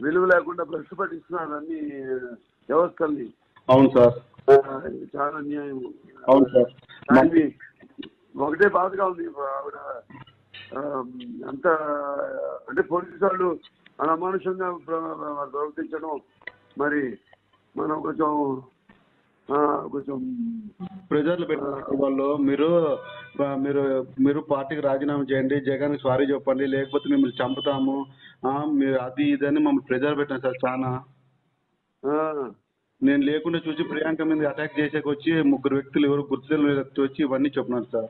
విలువ లేకుండా భ్రష్టు పట్టిస్తున్నారు అన్ని వ్యవస్థల్ని అవును సార్ ఆ, ఇది చాలా అన్యాయం అవును సార్ దానికి ఒకటే బాధగా ఉంది ఆవిడ ఆ, అంత అంటే పోలీసు వాళ్ళు మన అమానుషంగా ప్ర- ప్రవర్తించడం మరి మనం కొంచెం ఆ, కొంచెం ప్రెజర్లు పెట్టారు వాళ్ళు మీరు ఆ, మీరు మీరు పార్టీకి రాజీనామా చేయండి జగన్ సారీ చెప్పండి లేకపోతే మిమ్మల్ని చంపుతాము ఆ, మీరు అది ఇదని మమ్మల్ని ప్రెజర్ పెట్టాను సార్ చాలా ఆ, నేను లేకుండా చూసి ప్రియాంక మీద అటాక్ చేసేకి వచ్చి ముగ్గురు వ్యక్తులు ఎవరు గుర్తు తెలియని వ్యక్తి వచ్చి ఇవన్నీ చెప్పినారు సార్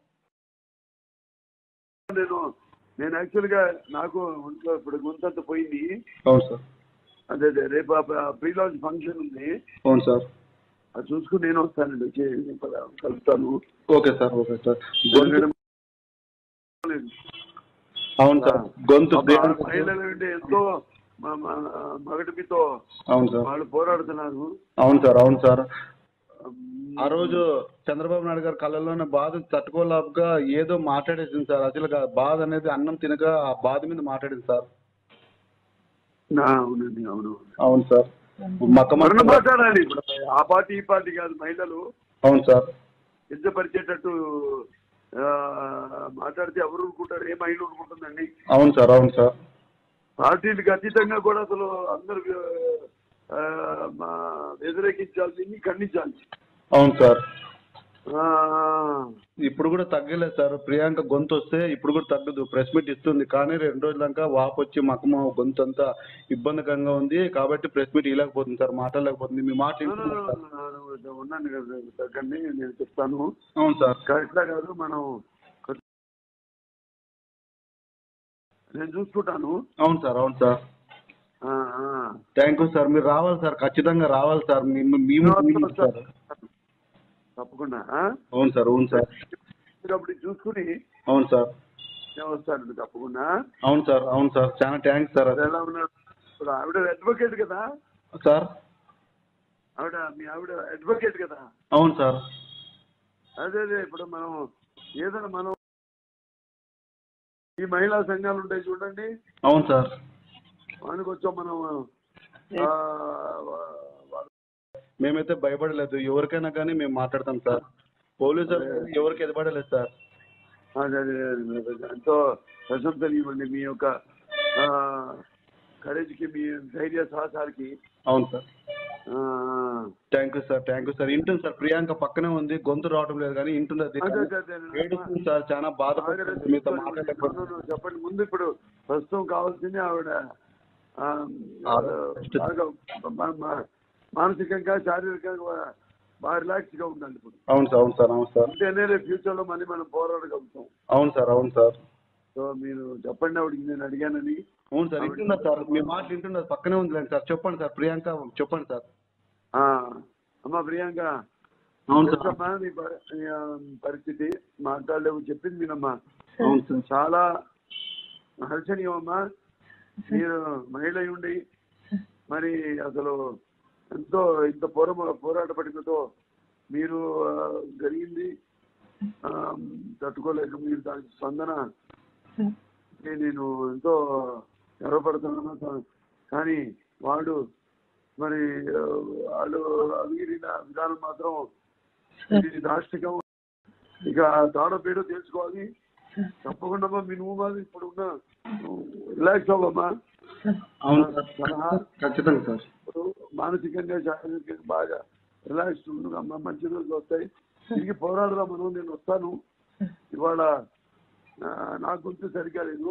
నేను నేను యాక్చువల్గా నాకు ఒంట్లో ఇప్పుడు గొంతంత పోయింది అవును సార్ అదే అదే రేపు ప్రీ లాంచ్ ఫంక్షన్ ఉంది అవును సార్ అది చూసుకుని నేను వస్తానండి వచ్చి కలుస్తాను ఓకే సార్ ఓకే సార్ గొంతు అవును సార్ గొంతు ప్రియాంక మహిళలు అంటే ఎంతో మ- మ- మగటిపితో అవును సార్ వాళ్ళు పోరాడుతున్నారు అవును సార్ అవును సార్ ఆ రోజు చంద్రబాబు నాయుడు గారి కళ్ళల్లోనే బాధ తట్టుకోలేక ఏదో మాట్లాడేసింది సార్ అసలు ఆ బాధ అనేది అన్నం తినక ఆ బాధ మీద మాట్లాడింది సార్ ఆ, అవునండి అవును అవును సార్ మక్క మరణ మక్క మాట్లాడాలి ఇప్పుడు ఆ పార్టీ ఈ పార్టీ కాదు మహిళలు అవును సార్ సిద్ధపరిచేటట్టు ఆ, మాట్లాడితే ఎవరు ఊరుకుంటారు ఏ మహిళ ఊరుకుంటుందండి అవును సార్ అవును సార్ పార్టీలకు అతీతంగా కూడా అసలు అందరు ఆ, మా వ్యతిరేకించాల్సింది ఖండించాలి అవును సార్ ఆ, ఇప్పుడు కూడా తగ్గలేదు సార్ ప్రియాంక గొంతు వస్తే ఇప్పుడు కూడా తగ్గదు ప్రెస్ మీట్ ఇస్తుంది కానీ రెండు రోజులంక వాపు వచ్చి మకమ గొంతు అంతా ఇబ్బందికరంగా ఉంది కాబట్టి ప్రెస్ మీట్ ఇవ్వలేకపోతుంది సార్ మాట్లాడలేకపోతుంది మీ మాట no, no, వింటున్నాను no, సార్. no, no, ఉన్నాను కదా తగ్గండి నేను చెప్తాను అవును సార్ కరెక్ట్గా కాదు మనం నేను చూసుకుంటాను అవును సార్ అవును సార్ ఆ, ఆ. థ్యాంక్ యూ సార్ మీరు రావాలి సార్ ఖచ్చితంగా రావాలి సార్ మేము మేము మేము సార్ తప్పకుండా ఆ? అవును సార్ అవును సార్ మీరు అప్పుడు చూసుకుని అవును సార్ నేను వస్తాను తప్పకుండా అవును సార్ అవును సార్ చాలా థ్యాంక్స్ సార్ అది ఎలా ఉన్నారు ఇప్పుడు ఆవిడ అడ్వకేట్ కదా సార్ ఆవిడ మీ ఆవిడ అడ్వకేట్ కదా అవును సార్ అదే అదే ఇప్పుడు మనం ఏదైనా మనం ఈ మహిళా సంఘాలు ఉంటాయి చూడండి అవును సార్ వానికి వచ్చాం మనం ఆ, వా- మేమైతే భయపడలేదు ఎవరికైనా కానీ మేము మాట్లాడతాం సార్ పోలీసులు ఎవరికి ఎదబడలేదు సార్ అదే అదే అదే. ఎంతో ప్రశంసలు ఇవ్వండి మీ యొక్క కరేజ్కి మీ ధైర్య సాహసాలకి అవును సార్ ఆ, thank you sir thank you sir ఇంటుంది సార్ ప్రియాంక పక్కనే ఉంది గొంతు రావడం లేదు కానీ ఇంటుంది అది అదే, అదే, అదే. ఏడుస్తుంది సార్ చాలా బాధపడుతుంది మీతో మాట్లాడలేకపోతుంది చెప్పండి ముందు ఇప్పుడు ప్రస్తుతం కావాల్సింది ఆవిడ ఆ, ఆ, బాగా మా- మా- మానసికంగా శారీరకంగా బాగా రిలాక్స్ గా ఉందండి ఇప్పుడు అవును సార్ అవును సార్ అవును సార్ అంటేనే రేపు ఫ్యూచర్ లో మళ్ళీ మనం పోరాడగలుగుతాం అవును సార్ అవును సార్ సో మీరు చెప్పండి ఆవిడకి నేను అడిగానని అవును సార్ వింటున్నారు సార్ మీ మాట వింటున్నారు పక్కనే ఉందిలేండి సార్ చెప్పండి సార్ ప్రియాంక చెప్పండి సార్ ఆ, అమ్మా ప్రియాంక అవును సార్ తెలుసమ్మా నీ ప- నీ, ఆ, పరిస్థితి మాట్లాడలేవు చెప్పింది మీనమ్మా అవును సార్ చాలా హర్షణీయమమ్మా మీరు మహిళ అయి ఉండి మరి అసలు ఎంతో ఇంత పోరా పోరాట పడినతో మీరు ఆ, జరిగింది ఆ, తట్టుకోలేక మీరు దానికి స్పందన ని నేను ఎంతో గర్వపడుతున్నాను కానీ వాడు మరి ఆ, వాళ్ళు అడిగిన విధానం మాత్రం ఇది దాష్టికం ఇక తాడో పేడో తెలుసుకోవాలి తప్పకుండా అమ్మా మీ నువ్వు మాది ఇప్పుడు ఉన్న రిలాక్స్ అవ్వమ్మా అవును సార్ ఖచ్చితంగా సార్ ఇప్పుడు మానసికంగా శారీరకంగా బాగా రిలాక్స్ ఉండు అమ్మ మంచి రోజులు వస్తాయి తిరిగి పోరాడదాం మనం నేను వస్తాను ఇవాళ ఆ, నా గొంతు సరిగా లేదు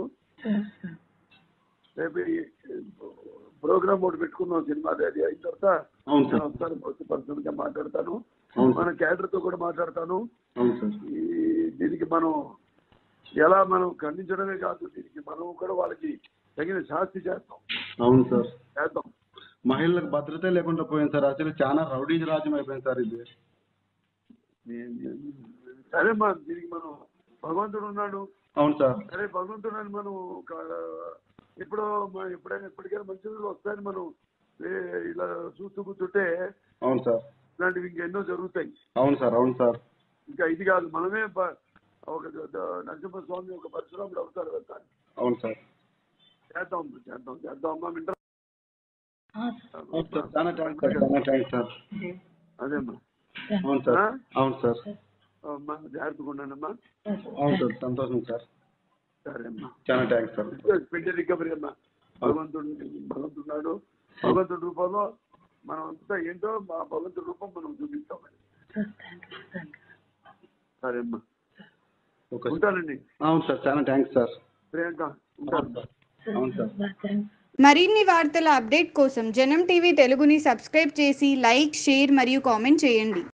రేపు ప్రోగ్రామ్ ఒకటి పెట్టుకున్నాం సినిమా అది అయిన తర్వాత అవును నేను సార్ వస్తాను ఫస్ట్ పర్సన్ గా మాట్లాడతాను అవును మన సార్ క్యాడర్ తో కూడా మాట్లాడతాను అవును సార్ ఈ దీనికి మనం ఎలా మనం ఖండించడమే కాదు దీనికి మనం కూడా వాళ్ళకి తగిన శాస్తి చేస్తాం అవును సార్ చేద్దాం మహిళలకు భద్రత లేకుండా పోయింది సార్ అసలు చాలా రౌడీ రాజ్యం అయిపోయింది సార్ ఇది సరే మా దీనికి మనం భగవంతుడు ఉన్నాడు అవును సార్ సరే భగవంతుడు అని మనం ఒక- ఇప్పుడు మ- ఎప్పుడైనా ఎప్పటికైనా మంచి రోజులు వస్తాయని మనం ఏ- ఇలా చూస్తూ కూర్చుంటే అవును సార్ ఇలాంటివి ఇంకెన్నో జరుగుతాయి అవును సార్ అవును సార్ ఇంకా ఇది కాదు మనమే ప- ఒక ద- ద- నరసింహస్వామి ఒక పరశురాముడు అవుతారు వెళ్తాను అవును సార్ చేద్దాం చేద్దాం చేద్దాం అమ్మా వింటారా అవును సార్ చాలా థ్యాంక్స్ సార్ చాలా థ్యాంక్స్ సార్ అదేమ్మా అవును సార్ ఆ? అవును సార్ అమ్మా జాగ్రత్తగా ఉండండమ్మా అవును సార్ సంతోషం సార్ సరే అమ్మా చాలా థ్యాంక్స్ సార్ స్పెండ్ రికవరీ అమ్మా భగవంతుడు భగవంతున్నాడు భగవంతుడి రూపంలో మనం అంతా ఏంటో మా భగవంతుడి రూపం మనం చూపిస్తాం సరే అమ్మా ఓకే సార్ ఉంటానండి అవును సార్ చాలా థ్యాంక్స్ సార్ ప్రియాంక అవును ఉంటాను సార్ అవును సార్ మరిన్ని వార్తల అప్డేట్ కోసం జనం టీవీ తెలుగుని సబ్స్క్రైబ్ చేసి లైక్ షేర్ మరియు కామెంట్ చేయండి